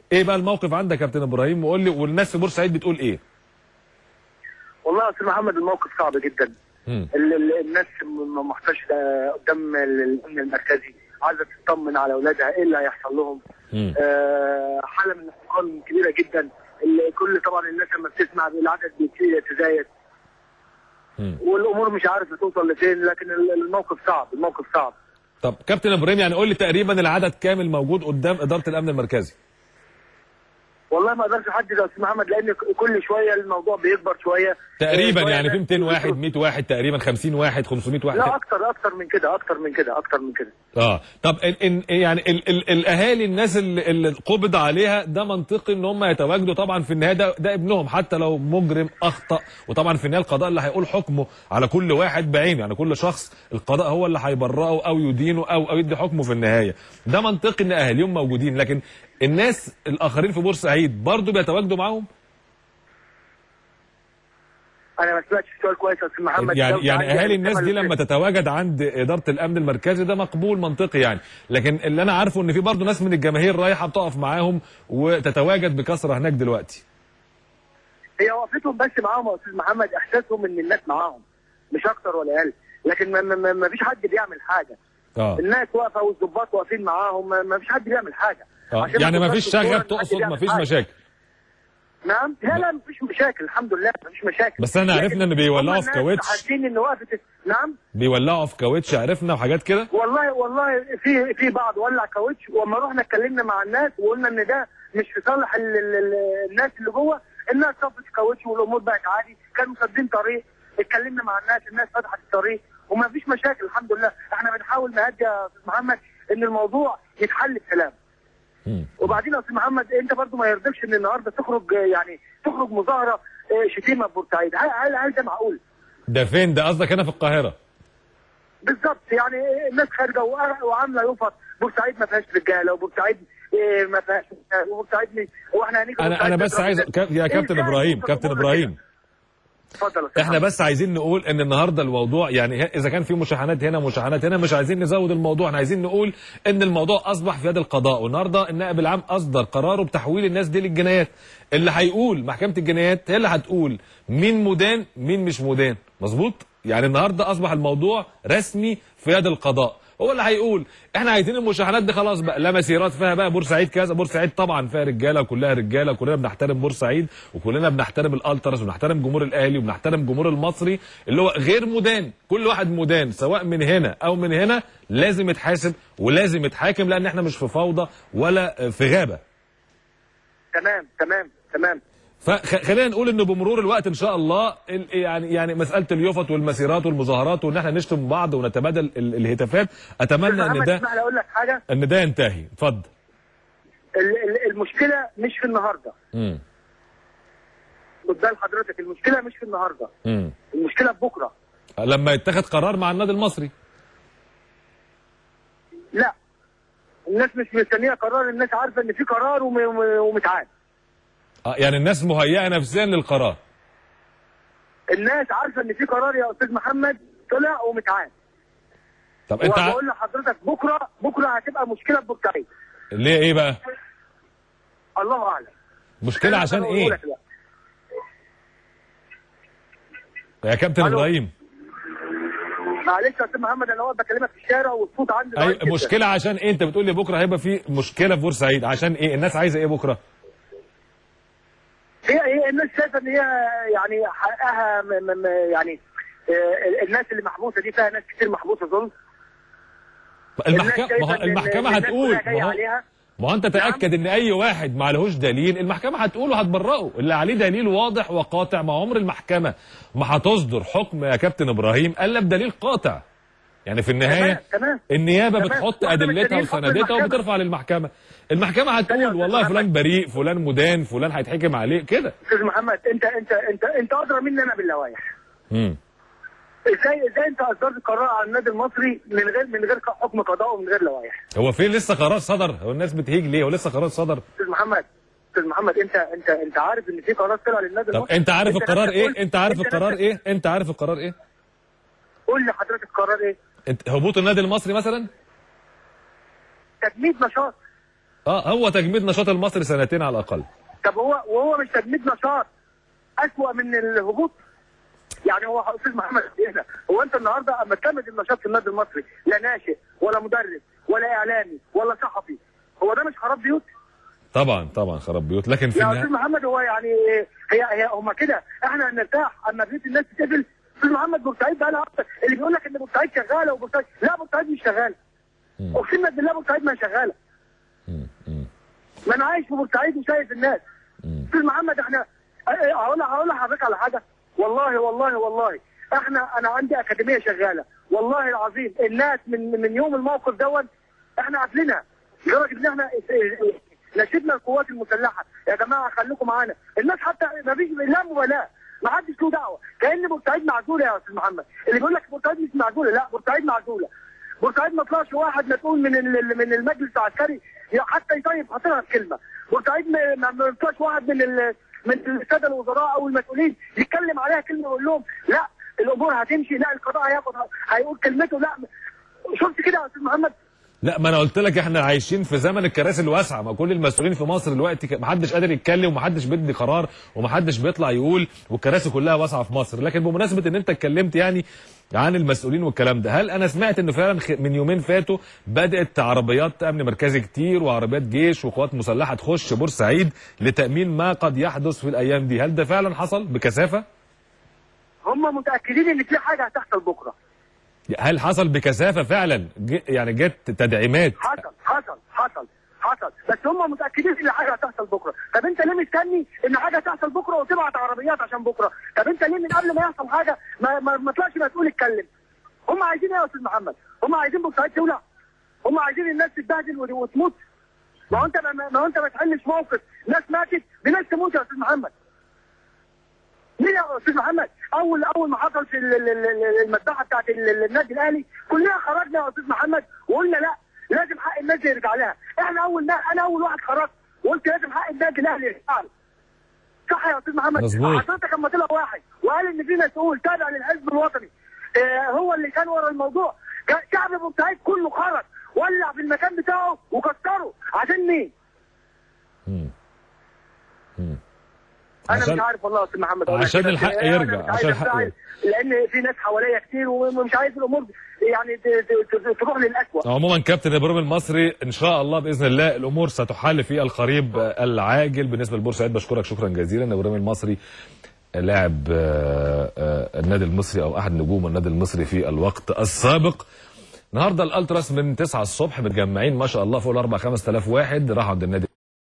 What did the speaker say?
ايه بقى الموقف عندك يا كابتن ابراهيم وقول لي والناس في بورسعيد بتقول ايه والله يا استاذ محمد الموقف صعب جدا مم. ال- ال- الناس م- محتشده قدام ال- الامن المركزي عايزه تطمن على اولادها ايه اللي هيحصل لهم مم. آه، حاله من الاحتقان كبيره جدا ال- كل طبعا الناس لما بتسمع العدد بيبتدي يتزايد مم. والامور مش عارفه توصل لفين لكن ال- الموقف صعب الموقف صعب طب كابتن ابراهيم يعني قول لي تقريبا العدد كامل موجود قدام اداره الامن المركزي والله ما اقدرش احدد يا استاذ محمد لان ك- كل شويه الموضوع بيكبر شويه تقريبا شوية يعني في ناس 200 واحد 100 واحد تقريبا 50 واحد 500 واحد لا كده. اكتر اكتر من كده اكتر من كده اكتر من كده اه طب إن إن يعني ال ال الاهالي الناس اللي, اللي قبض عليها ده منطقي ان هم يتواجدوا طبعا في النهايه ده, ده ابنهم حتى لو مجرم اخطا وطبعا في النهايه القضاء اللي هيقول حكمه على كل واحد بعينه يعني كل شخص القضاء هو اللي هيبرئه او يدينه او او يدي حكمه في النهايه ده منطقي ان اهاليهم موجودين لكن الناس الاخرين في بورسعيد برضه بيتواجدوا معاهم انا ما سمعتش السؤال كويس يا استاذ محمد يعني لو يعني تعالى اهالي الناس دي الكلمة لما تتواجد عند اداره الامن المركزي ده مقبول منطقي يعني لكن اللي انا عارفه ان في برضه ناس من الجماهير رايحه بتقف معاهم وتتواجد بكثره هناك دلوقتي هي وقفتهم بس معاهم يا استاذ محمد احساسهم ان الناس معاهم مش اكتر ولا اقل لكن ما, ما, ما فيش حد بيعمل حاجه اه الناس واقفه والظباط واقفين معاهم ما, ما فيش حد بيعمل حاجه اه عشان يعني ما تبقاش فيش الصورة إن شغب حد تقصد بيعمل ما فيش حاجة. مشاكل نعم لا لا ما فيش مشاكل الحمد لله ما فيش مشاكل بس احنا لكن عرفنا ان بيولعوا هم في الناس كاوتش. حاسين ان وقفه نعم بيولعوا في كاوتش عرفنا وحاجات كده والله والله في في بعض ولع كاوتش وما رحنا اتكلمنا مع الناس وقلنا ان ده مش في صالح ال- ال- ال- الناس اللي جوه الناس صفت كاوتش والامور بقت عادي كانوا مسدين طريق اتكلمنا مع الناس الناس فتحت الطريق وما فيش مشاكل الحمد لله احنا بنحاول نهدي يا استاذ محمد ان الموضوع يتحل بسلام مم. وبعدين يا استاذ محمد انت برضو ما يرضيكش ان النهارده تخرج آه، يعني تخرج مظاهره آه، شتيمه في بورسعيد هل هل هل ده معقول؟ ده فين ده قصدك هنا في القاهره بالظبط يعني الناس خارجه وأ- وعامله يفط بورسعيد ما فيهاش رجاله وبورسعيد إيه، ما فيهاش وبورسعيد مش- واحنا هنيجي انا انا بورسعيد بس نضرب عايز الناس. كاب- يا إيه كابتن إزاي ابراهيم توصل كابتن الأمور ابراهيم كده؟ اتفضل يا أستاذ احنا محمد. بس عايزين نقول ان النهارده الموضوع يعني ه- اذا كان في مشاحنات هنا ومشاحنات هنا مش عايزين نزود الموضوع احنا عايزين نقول ان الموضوع اصبح في يد القضاء والنهارده النائب العام اصدر قراره بتحويل الناس دي للجنايات اللي هيقول محكمه الجنايات هي اللي هتقول مين مدان مين مش مدان مظبوط يعني النهارده اصبح الموضوع رسمي في يد القضاء هو اللي هيقول احنا عايزين المشاحنات دي خلاص بقى لا مسيرات فيها بقى بورسعيد كذا بورسعيد طبعا فيها رجاله وكلها رجاله كلنا بنحترم بورسعيد وكلنا بنحترم الالتراس وبنحترم جمهور الاهلي وبنحترم جمهور المصري اللي هو غير مدان كل واحد مدان سواء من هنا او من هنا لازم يتحاسب ولازم يتحاكم لان احنا مش في فوضى ولا في غابه تمام تمام تمام فخلينا نقول ان بمرور الوقت ان شاء الله ال- يعني يعني مساله اليوفط والمسيرات والمظاهرات وان احنا نشتم بعض ونتبادل ال- الهتافات اتمنى ان محمد ده اسمح لي اقول لك حاجه ان ده ينتهي اتفضل ال- ال- المشكله مش في النهارده امم خد بال حضرتك المشكله مش في النهارده امم المشكله في بكره لما يتخذ قرار مع النادي المصري لا الناس مش مستنيه قرار الناس عارفه ان في قرار وم- وم- ومتعاد آه، يعني الناس مهيئه نفسيا للقرار الناس عارفه ان في قرار يا استاذ محمد طلع ومتعاد طب انت ع- وبقول لحضرتك بكره بكره هتبقى مشكله في بورسعيد ليه ايه بقى الله اعلم مشكله عشان أنا بقول ايه لك لا. يا كابتن ألو. ابراهيم معلش يا استاذ محمد انا واقف بكلمك في الشارع والصوت عندي ضعيف اي جداً. مشكله عشان ايه انت بتقول لي بكره هيبقى في مشكله في بورسعيد عشان ايه الناس عايزه ايه بكره هي هي الناس شايفه ان هي يعني حقها م م م يعني آه، الناس اللي محبوسه دي فيها ناس كتير محبوسه ظلم المحكمه الناس ما هو شايفة إن- المحكمه إن الناس هتقول كلها جاية ما هو عليها ما هو انت تاكد ان اي واحد ما لهوش دليل المحكمه هتقول وهتبرئه اللي عليه دليل واضح وقاطع ما عمر المحكمه ما هتصدر حكم يا كابتن ابراهيم الا بدليل قاطع يعني في النهايه تمام تمام النيابه تمام. بتحط واحنا ادلتها مستنيين حكم وسندتها المحكمة. وبترفع للمحكمه المحكمه هتقول أستاذ والله محمد. فلان بريء فلان مدان فلان هيتحكم عليه كده استاذ محمد انت انت انت انت ادرى مني انا باللوائح امم ازاي ازاي انت اصدرت قرار على النادي المصري من غير من غير حكم قضاء ومن غير لوائح هو فين لسه قرار صدر هو الناس بتهيج ليه هو لسه قرار صدر استاذ محمد استاذ محمد انت انت انت عارف ان في قرار طلع للنادي طب المصري انت عارف القرار نفسك ايه قلت- انت عارف انت القرار نفسك- ايه انت عارف القرار ايه قول لي حضرتك القرار ايه انت هبوط النادي المصري مثلا تجميد نشاط اه هو تجميد نشاط المصري سنتين على الاقل طب هو وهو مش تجميد نشاط اسوأ من الهبوط يعني هو استاذ محمد هنا هو انت النهارده اما تكمل النشاط في النادي المصري لا ناشئ ولا مدرب ولا اعلامي ولا صحفي هو ده مش خراب بيوت طبعا طبعا خراب بيوت لكن في يا النهايه استاذ محمد هو يعني هي هي هم كده احنا نرتاح اما بيوت الناس تتقفل استاذ محمد بورسعيد بقى لها أكتر. اللي بيقول لك ان بورسعيد شغاله وبورسعيد لا بورسعيد مش شغاله مم. اقسم لك بالله بورسعيد ما شغاله مم. مم. ما انا عايش في بورسعيد وشايف الناس مم. استاذ محمد احنا اه، هقول هقول لحضرتك على حاجه والله والله والله احنا انا عندي اكاديميه شغاله والله العظيم الناس من من يوم الموقف دون احنا قافلينها لدرجه ان احنا نشدنا القوات المسلحه يا جماعه خليكم معانا الناس حتى ما فيش لا مبالاه ما حدش له دعوه كان بورسعيد معزوله يا استاذ محمد اللي بيقول لك بورسعيد مش معزوله لا بورسعيد معزوله بورسعيد ما طلعش واحد مسؤول من ال- من المجلس العسكري يا حتى يطيب خاطرها بكلمه بورسعيد ما- ما ما طلعش واحد من ال من الساده الوزراء او المسؤولين يتكلم عليها كلمه ويقول لهم لا الامور هتمشي لا القضاء هياخد هيقول كلمته لا شفت كده يا استاذ محمد لا ما انا قلت لك احنا عايشين في زمن الكراسي الواسعه ما كل المسؤولين في مصر دلوقتي ك- ما حدش قادر يتكلم وما حدش بيدي قرار وما حدش بيطلع يقول والكراسي كلها واسعه في مصر لكن بمناسبه ان انت اتكلمت يعني عن المسؤولين والكلام ده هل انا سمعت انه فعلا خ- من يومين فاتوا بدات عربيات امن مركزي كتير وعربيات جيش وقوات مسلحه تخش بورسعيد لتامين ما قد يحدث في الايام دي هل ده فعلا حصل بكثافه هم متاكدين ان في حاجه هتحصل بكره هل حصل بكثافه فعلا ج- يعني جت تدعيمات حصل حصل حصل حصل بس هم متاكدين ان حاجه هتحصل بكره طب انت ليه مستني ان حاجه تحصل بكره وتبعت عربيات عشان بكره طب انت ليه من قبل ما يحصل حاجه ما ما, ما طلعش مسؤول يتكلم هم عايزين ايه يا استاذ محمد هم عايزين بورسعيد تولع هم عايزين الناس تتبهدل وت- وتموت ما هو انت ما, ما هو انت ما تحلش موقف ناس ماتت بناس تموت يا استاذ محمد مين يا استاذ محمد اول اول ما حصل في ال- ال- ال- المذبحه بتاعت ال- ال- النادي الاهلي كلنا خرجنا يا استاذ محمد وقلنا لا لازم حق الناس يرجع لها احنا اول نا... انا اول واحد خرجت وقلت لازم حق النادي الاهلي يرجع له صح يا استاذ محمد مظبوط. حضرتك لما طلع واحد وقال ان في مسؤول تابع للحزب الوطني اه هو اللي كان ورا الموضوع جا- شعب بورسعيد كله خرج ولع في المكان بتاعه وكسره عشان مين؟ مم. مم. انا عشان- مش عارف والله يا استاذ محمد أقول لك عشان كده. الحق أنا يرجع، مش عايز عشان الحق أزعل، يرجع. لان في ناس حواليا كتير ومش عايز الامور يعني ت- ت- ت- تروح للاسوء عموما كابتن ابراهيم المصري ان شاء الله باذن الله الامور ستحل في القريب العاجل بالنسبه لبورسعيد بشكرك شكرا جزيلا ابراهيم المصري لاعب آه، آه، النادي المصري او احد نجوم النادي المصري في الوقت السابق النهارده الالتراس من 9 الصبح متجمعين ما شاء الله فوق ال 4 5000 واحد راحوا عند النادي